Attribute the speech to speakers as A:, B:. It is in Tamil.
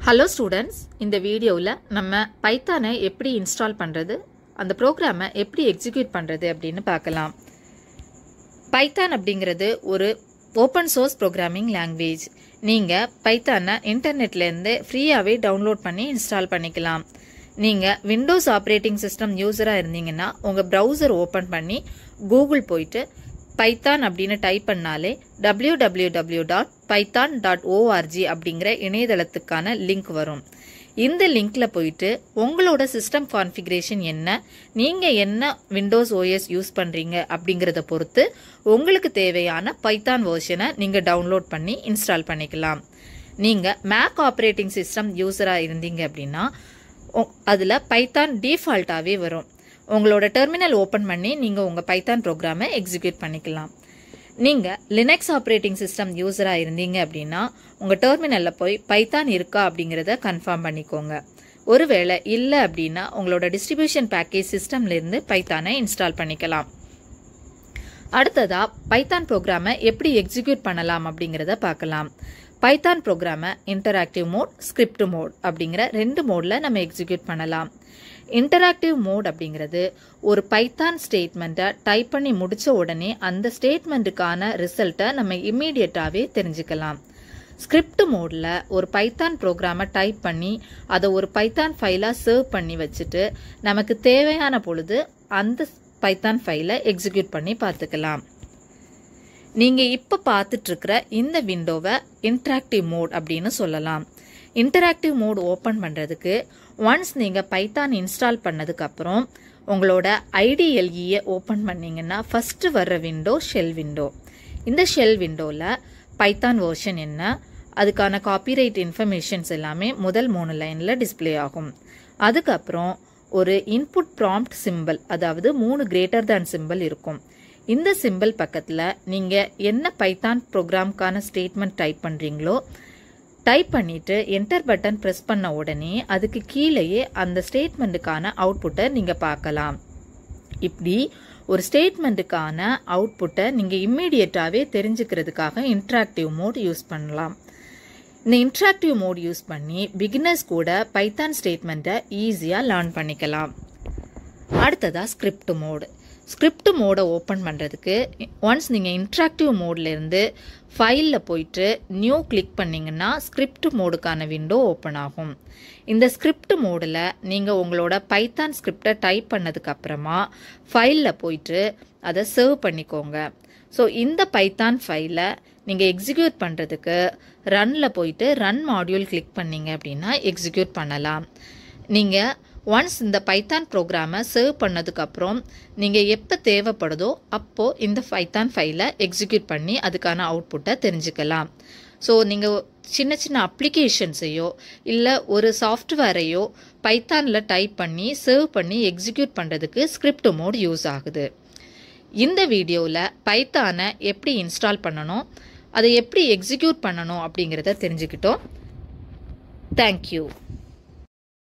A: ஹலோ ஸ்டூடெண்ட்ஸ் இந்த வீடியோவில் நம்ம பைத்தானை எப்படி இன்ஸ்டால் பண்ணுறது அந்த ப்ரோக்ராமை எப்படி எக்ஸிக்யூட் பண்ணுறது அப்படின்னு பார்க்கலாம் பைத்தான் அப்படிங்கிறது ஒரு ஓப்பன் சோர்ஸ் ப்ரோக்ராமிங் லாங்குவேஜ் நீங்கள் பைத்தானை இன்டர்நெட்லேருந்து ஃப்ரீயாகவே டவுன்லோட் பண்ணி இன்ஸ்டால் பண்ணிக்கலாம் நீங்கள் விண்டோஸ் ஆப்ரேட்டிங் சிஸ்டம் யூஸராக இருந்தீங்கன்னா உங்கள் ப்ரௌசர் ஓப்பன் பண்ணி கூகுள் போயிட்டு பைத்தான் அப்படின்னு டைப் பண்ணாலே W W W dot Python dot ORG அப்படிங்கிற இணையதளத்துக்கான லிங்க் வரும் இந்த லிங்க்ல போயிட்டு உங்களோட சிஸ்டம் கான்ஃபிகரேஷன் என்ன நீங்கள் என்ன விண்டோஸ் ஓஎஸ் யூஸ் பண்ணுறீங்க அப்படிங்கிறத பொறுத்து உங்களுக்கு தேவையான பைத்தான் வெர்ஷனை நீங்கள் டவுன்லோட் பண்ணி இன்ஸ்டால் பண்ணிக்கலாம் நீங்கள் மேக் ஆப்ரேட்டிங் சிஸ்டம் யூஸராக இருந்தீங்க அப்படின்னா அதில் பைத்தான் டிஃபால்ட்டாகவே வரும் உங்களோட டெர்மினல் ஓப்பன் பண்ணி நீங்கள் உங்கள் பைத்தான் ப்ரோக்ராமை எக்ஸிக்யூட் பண்ணிக்கலாம் நீங்கள் லினக்ஸ் ஆப்ரேட்டிங் சிஸ்டம் யூஸராக இருந்தீங்க அப்படின்னா உங்கள் டெர்மினலில் போய் பைத்தான் இருக்கா அப்படிங்கிறத கன்ஃபார்ம் பண்ணிக்கோங்க ஒருவேளை இல்லை அப்படின்னா உங்களோட டிஸ்ட்ரிபியூஷன் பேக்கேஜ் சிஸ்டம்லேருந்து பைத்தானை இன்ஸ்டால் பண்ணிக்கலாம் அடுத்ததா பைத்தான் ப்ரோக்ராமை எப்படி எக்ஸிக்யூட் பண்ணலாம் அப்படிங்கிறத பார்க்கலாம் பைத்தான் ப்ரோக்ராமை இன்டராக்டிவ் மோட் ஸ்கிரிப்ட் மோட் அப்படிங்கிற ரெண்டு மோடில் நம்ம எக்ஸிக்யூட் பண்ணலாம் இன்டராக்டிவ் மோட் அப்படிங்கிறது ஒரு பைத்தான் ஸ்டேட்மெண்ட்டை டைப் பண்ணி முடித்த உடனே அந்த ஸ்டேட்மெண்ட்டுக்கான ரிசல்ட்டை நம்ம இம்மீடியட்டாகவே தெரிஞ்சுக்கலாம் ஸ்கிரிப்ட் மோடில் ஒரு பைத்தான் ப்ரோக்ராமை டைப் பண்ணி அதை ஒரு பைத்தான் ஃபைலாக சர்வ் பண்ணி வச்சுட்டு நமக்கு தேவையான பொழுது அந்த பைத்தான் ஃபைலை எக்ஸிக்யூட் பண்ணி பார்த்துக்கலாம் நீங்கள் இப்போ பார்த்துட்ருக்கிற இந்த விண்டோவை இன்ட்ராக்டிவ் மோட் அப்படின்னு சொல்லலாம் இன்டராக்டிவ் மோட் ஓப்பன் பண்ணுறதுக்கு ஒன்ஸ் நீங்கள் பைத்தான் இன்ஸ்டால் பண்ணதுக்கப்புறம் உங்களோட ஐடிஎல்இயை ஓப்பன் பண்ணிங்கன்னா ஃபஸ்ட்டு வர்ற விண்டோ ஷெல் விண்டோ இந்த ஷெல் விண்டோவில் பைத்தான் வேர்ஷன் என்ன அதுக்கான காப்பிரைட் இன்ஃபர்மேஷன்ஸ் எல்லாமே முதல் மூணு லைனில் டிஸ்பிளே ஆகும் அதுக்கப்புறம் ஒரு இன்புட் ப்ராம்ப்ட் சிம்பிள் அதாவது மூணு கிரேட்டர் தேன் சிம்பிள் இருக்கும் இந்த சிம்பிள் பக்கத்தில் நீங்கள் என்ன பைத்தான் ப்ரோக்ராம்க்கான ஸ்டேட்மெண்ட் டைப் பண்ணுறீங்களோ டைப் பண்ணிவிட்டு என்டர் பட்டன் ப்ரெஸ் பண்ண உடனே அதுக்கு கீழேயே அந்த ஸ்டேட்மெண்ட்டுக்கான அவுட்புட்டை நீங்கள் பார்க்கலாம் இப்படி ஒரு ஸ்டேட்மெண்ட்டுக்கான அவுட்புட்டை நீங்கள் இம்மீடியட்டாகவே தெரிஞ்சுக்கிறதுக்காக இன்ட்ராக்டிவ் மோட் யூஸ் பண்ணலாம் இந்த இன்ட்ராக்டிவ் மோட் யூஸ் பண்ணி பிகினர்ஸ் கூட பைத்தான் ஸ்டேட்மெண்ட்டை ஈஸியாக லேர்ன் பண்ணிக்கலாம் அடுத்ததாக ஸ்கிரிப்ட் மோடு ஸ்கிரிப்ட் மோடை ஓப்பன் பண்ணுறதுக்கு ஒன்ஸ் நீங்கள் இன்ட்ராக்டிவ் மோட்லேருந்து ஃபைலில் போயிட்டு நியூ கிளிக் பண்ணிங்கன்னா ஸ்கிரிப்ட் மோடுக்கான விண்டோ ஓப்பன் ஆகும் இந்த ஸ்கிரிப்ட் மோடில் நீங்கள் உங்களோட பைத்தான் ஸ்கிரிப்டை டைப் பண்ணதுக்கப்புறமா ஃபைலில் போயிட்டு அதை சர்வ் பண்ணிக்கோங்க ஸோ இந்த பைத்தான் ஃபைலை நீங்கள் எக்ஸிக்யூட் பண்ணுறதுக்கு ரன்னில் போயிட்டு ரன் மாடியூல் கிளிக் பண்ணிங்க அப்படின்னா எக்ஸிக்யூட் பண்ணலாம் நீங்கள் ஒன்ஸ் இந்த பைத்தான் ப்ரோக்ராமை சர்வ் பண்ணதுக்கப்புறம் நீங்கள் எப்போ தேவைப்படுதோ அப்போது இந்த பைத்தான் ஃபைலை எக்ஸிக்யூட் பண்ணி அதுக்கான அவுட்புட்டை தெரிஞ்சுக்கலாம் ஸோ நீங்கள் சின்ன சின்ன அப்ளிகேஷன்ஸையோ இல்லை ஒரு சாஃப்ட்வேரையோ பைத்தானில் டைப் பண்ணி சர்வ் பண்ணி எக்ஸிக்யூட் பண்ணுறதுக்கு ஸ்கிரிப்ட் மோட் யூஸ் ஆகுது இந்த வீடியோவில் பைத்தானை எப்படி இன்ஸ்டால் பண்ணணும் அதை எப்படி எக்ஸிக்யூட் பண்ணணும் அப்படிங்கிறத தெரிஞ்சுக்கிட்டோம் தேங்க்யூ